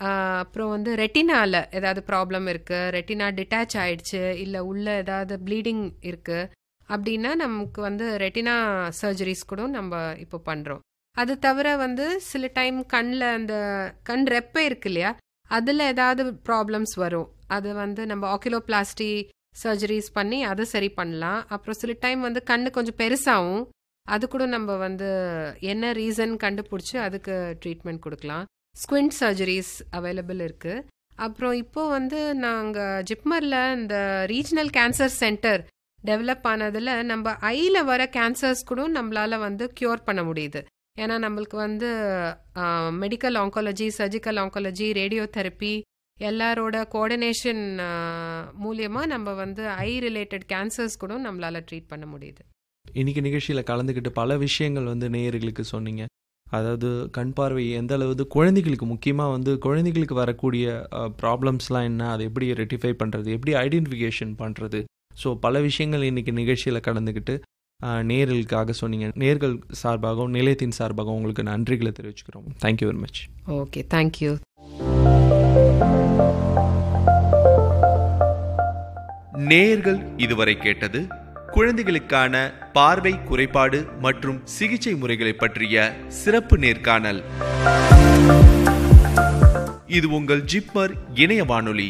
அப்புறம் வந்து ரெட்டினால ஏதாவது ப்ராப்ளம் இருக்கு ரெட்டினா டிட்டாச் ஆயிடுச்சு இல்லை உள்ள ஏதாவது ப்ளீடிங் இருக்கு அப்படின்னா நமக்கு வந்து ரெட்டினா சர்ஜரிஸ் கூட நம்ம இப்போ பண்ணுறோம் அது தவிர வந்து சில டைம் கண்ணில் அந்த கண் ரெப்பை இருக்கு இல்லையா அதில் ஏதாவது ப்ராப்ளம்ஸ் வரும் அது வந்து நம்ம ஆக்கிலோபிளாஸ்டி சர்ஜரிஸ் பண்ணி அதை சரி பண்ணலாம் அப்புறம் சில டைம் வந்து கண்ணு கொஞ்சம் பெருசாகும் அது கூட நம்ம வந்து என்ன ரீசன் கண்டுபிடிச்சி அதுக்கு ட்ரீட்மெண்ட் கொடுக்கலாம் ஸ்குவிண்ட் சர்ஜரிஸ் அவைலபிள் இருக்குது அப்புறம் இப்போ வந்து நாங்கள் ஜிப்மரில் இந்த ரீஜனல் கேன்சர் சென்டர் டெவலப் ஆனதில் நம்ம ஐயில் வர கேன்சர்ஸ் கூட நம்மளால வந்து க்யூர் பண்ண முடியுது ஏன்னா நம்மளுக்கு வந்து medical oncology surgical oncology radiotherapy எல்லாரோட கோஆர்டினேஷன் மூலியமாக நம்ம வந்து ஐ ரிலேட்டட் கேன்சர்ஸ் கூட நம்மளால ட்ரீட் பண்ண முடியுது இன்னைக்கு நிகழ்ச்சியில் கலந்துக்கிட்டு பல விஷயங்கள் வந்து நேயர்களுக்கு சொன்னீங்க அதாவது கண் பார்வை எந்த அளவு குழந்தைகளுக்கு முக்கியமாக வந்து குழந்தைகளுக்கு வரக்கூடிய ப்ராப்ளம்ஸ்லாம் என்ன அதை எப்படி ரெட்டிஃபை பண்ணுறது எப்படி ஐடென்டிஃபிகேஷன் பண்ணுறது ஸோ பல விஷயங்கள் இன்னைக்கு நிகழ்ச்சியில் கலந்துக்கிட்டு நேர்களுக்காக சொன்னீங்க நேர்கள் சார்பாகவும் நிலையத்தின் சார்பாகவும் உங்களுக்கு நன்றிகளை தெரிவிச்சுக்கிறோம் thank you very much okay thank you நேர்கள் இதுவரை கேட்டது குழந்தைகளுக்கான பார்வை குறைபாடு மற்றும் சிகிச்சை முறைகளை பற்றிய சிறப்பு நேர்காணல் இது உங்கள் ஜிப்மர் இணைய வானொலி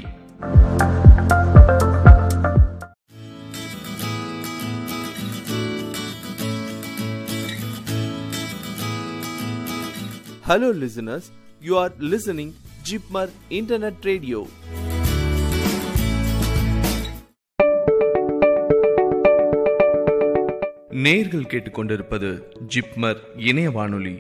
Hello, listeners. You are listening Jipmar Internet Radio. நேர்கள் கேட்டுக்கொண்டிருப்பது ஜிப்மர் இணைய வானொலி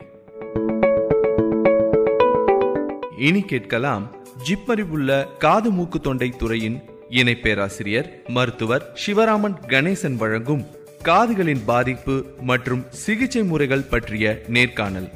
இனி கேட்கலாம் ஜிப்மரில் உள்ள காது மூக்கு தொண்டை துறையின் இணை பேராசிரியர் மருத்துவர் சிவராமன் கணேசன் வழங்கும் காதுகளின் பாதிப்பு மற்றும் சிகிச்சை முறைகள் பற்றிய நேர்காணல்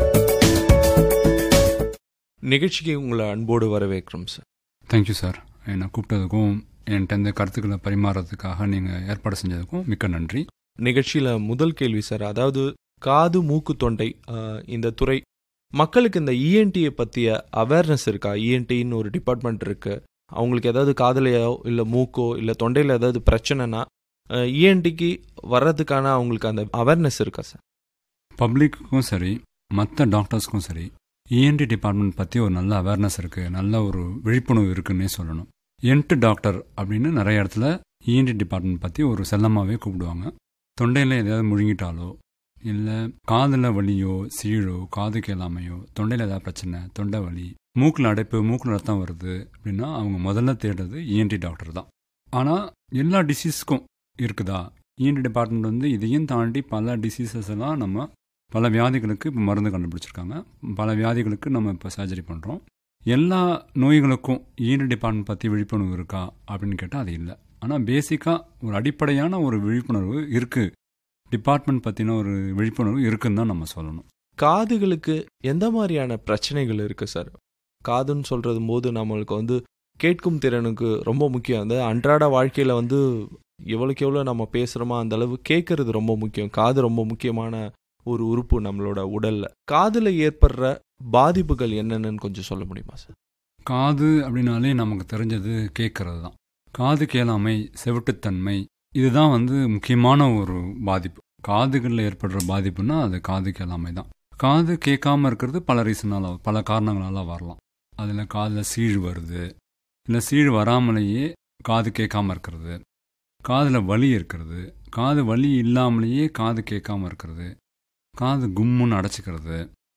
நிகழ்ச்சிக்கு உங்களை அன்போடு வரவேற்கிறோம் சார் தேங்க்யூ சார் என்னை கூப்பிட்டதுக்கும் என்கிட்ட இந்த கருத்துக்களை பரிமாறதுக்காக நீங்கள் ஏற்பாடு செஞ்சதுக்கும் மிக்க நன்றி நிகழ்ச்சியில் முதல் கேள்வி சார் அதாவது காது மூக்கு தொண்டை இந்த துறை மக்களுக்கு இந்த இஎன்டியை பற்றிய அவேர்னஸ் இருக்கா இஎன்டின்னு ஒரு டிபார்ட்மெண்ட் இருக்கு அவங்களுக்கு ஏதாவது காதலையோ இல்லை மூக்கோ இல்லை தொண்டையில் ஏதாவது பிரச்சனைனா இஎன்டிக்கு வர்றதுக்கான அவங்களுக்கு அந்த அவேர்னஸ் இருக்கா சார் பப்ளிக்குக்கும் சரி மற்ற டாக்டர்ஸ்க்கும் சரி இஎன்டி டிபார்ட்மெண்ட் பற்றி ஒரு நல்ல அவேர்னஸ் இருக்குது நல்ல ஒரு விழிப்புணர்வு இருக்குன்னே சொல்லணும் என்ட்டு டாக்டர் அப்படின்னு நிறைய இடத்துல இஎன்டி டிபார்ட்மெண்ட் பற்றி ஒரு செல்லமாகவே கூப்பிடுவாங்க தொண்டையில் எதாவது முழுங்கிட்டாலோ இல்லை காதில் வலியோ சீழோ காது கேளாமையோ தொண்டையில் ஏதாவது பிரச்சனை தொண்டை வலி மூக்கில் அடைப்பு மூக்கில் ரத்தம் வருது அப்படின்னா அவங்க முதல்ல தேடுறது இஎன்டி டாக்டர் தான் ஆனால் எல்லா டிசீஸ்க்கும் இருக்குதா இஎன்டி டிபார்ட்மெண்ட் வந்து இதையும் தாண்டி பல டிசீசஸ் எல்லாம் நம்ம பல வியாதிகளுக்கு இப்போ மருந்து கண்டுபிடிச்சிருக்காங்க பல வியாதிகளுக்கு நம்ம இப்போ சர்ஜரி பண்ணுறோம் எல்லா நோய்களுக்கும் இஎன்டி டிபார்ட்மெண்ட் பற்றி விழிப்புணர்வு இருக்கா அப்படின்னு கேட்டால் அது இல்லை ஆனால் பேசிக்காக ஒரு அடிப்படையான ஒரு விழிப்புணர்வு இருக்குது டிபார்ட்மெண்ட் பற்றின ஒரு விழிப்புணர்வு இருக்குன்னு தான் நம்ம சொல்லணும் காதுகளுக்கு எந்த மாதிரியான பிரச்சனைகள் இருக்குது சார் காதுன்னு சொல்கிறது போது நம்மளுக்கு வந்து கேட்கும் திறனுக்கு ரொம்ப முக்கியம் அந்த அன்றாட வாழ்க்கையில் வந்து எவ்வளோக்கு எவ்வளோ நம்ம பேசுகிறோமோ அந்த அளவு கேட்கறது ரொம்ப முக்கியம் காது ரொம்ப முக்கியமான ஒரு உறுப்பு நம்மளோட உடலில் காதில் ஏற்படுற பாதிப்புகள் என்னென்னு கொஞ்சம் சொல்ல முடியுமா சார் காது அப்படின்னாலே நமக்கு தெரிஞ்சது கேட்கறது தான் காது கேளாமை செவிட்டுத்தன்மை இதுதான் வந்து முக்கியமான ஒரு பாதிப்பு காதுகளில் ஏற்படுற பாதிப்புனா அது காது கேளாமை தான் காது கேட்காம இருக்கிறது பல ரீசனால் பல காரணங்களால் வரலாம் அதில் காதில் சீழ் வருது இல்லை சீழ் வராமலேயே காது கேட்காம இருக்கிறது காதில் வலி இருக்கிறது காது வலி இல்லாமலேயே காது கேட்காம இருக்கிறது காது கும்முன்னு அடைச்சிக்கிறது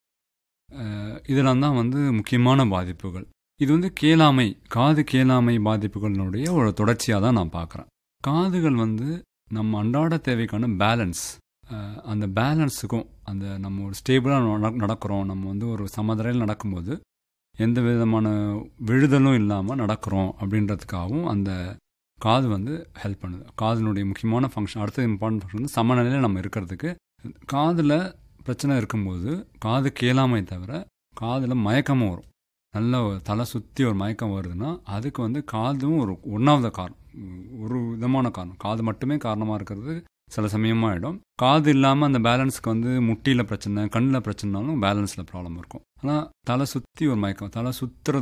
இதெல்லாம் தான் வந்து முக்கியமான பாதிப்புகள் இது வந்து கேளாமை காது கேளாமை பாதிப்புகளினுடைய ஒரு தொடர்ச்சியாக தான் நான் பார்க்குறேன் காதுகள் வந்து நம்ம அன்றாட தேவைக்கான பேலன்ஸ் அந்த பேலன்ஸுக்கும் அந்த நம்ம ஒரு ஸ்டேபிளாக நடக்கிறோம் நம்ம வந்து ஒரு சமதரையில் நடக்கும்போது எந்த விதமான விழுதலும் இல்லாமல் நடக்கிறோம் அப்படின்றதுக்காகவும் அந்த காது வந்து ஹெல்ப் பண்ணுது காதினுடைய முக்கியமான ஃபங்க்ஷன் அடுத்த இம்பார்ட்டன்ட் ஃபங்க்ஷன் வந்து சமநிலையில் நம்ம இருக்கிறதுக்கு காதில் பிரச்சனை இருக்கும்போது காது கேளாமை தவிர காதில் மயக்கமும் வரும் நல்ல தலை சுற்றி ஒரு மயக்கம் வருதுன்னா அதுக்கு வந்து காதும் ஒரு ஒன்றாவது காரணம் ஒரு விதமான காரணம் காது மட்டுமே காரணமாக இருக்கிறது சில சமயமாக ஆகிடும் காது இல்லாமல் அந்த பேலன்ஸுக்கு வந்து முட்டியில் பிரச்சனை கண்ணில் பிரச்சனைனாலும் பேலன்ஸில் ப்ராப்ளம் இருக்கும் ஆனால் தலை சுற்றி ஒரு மயக்கம் தலை சுற்றுறது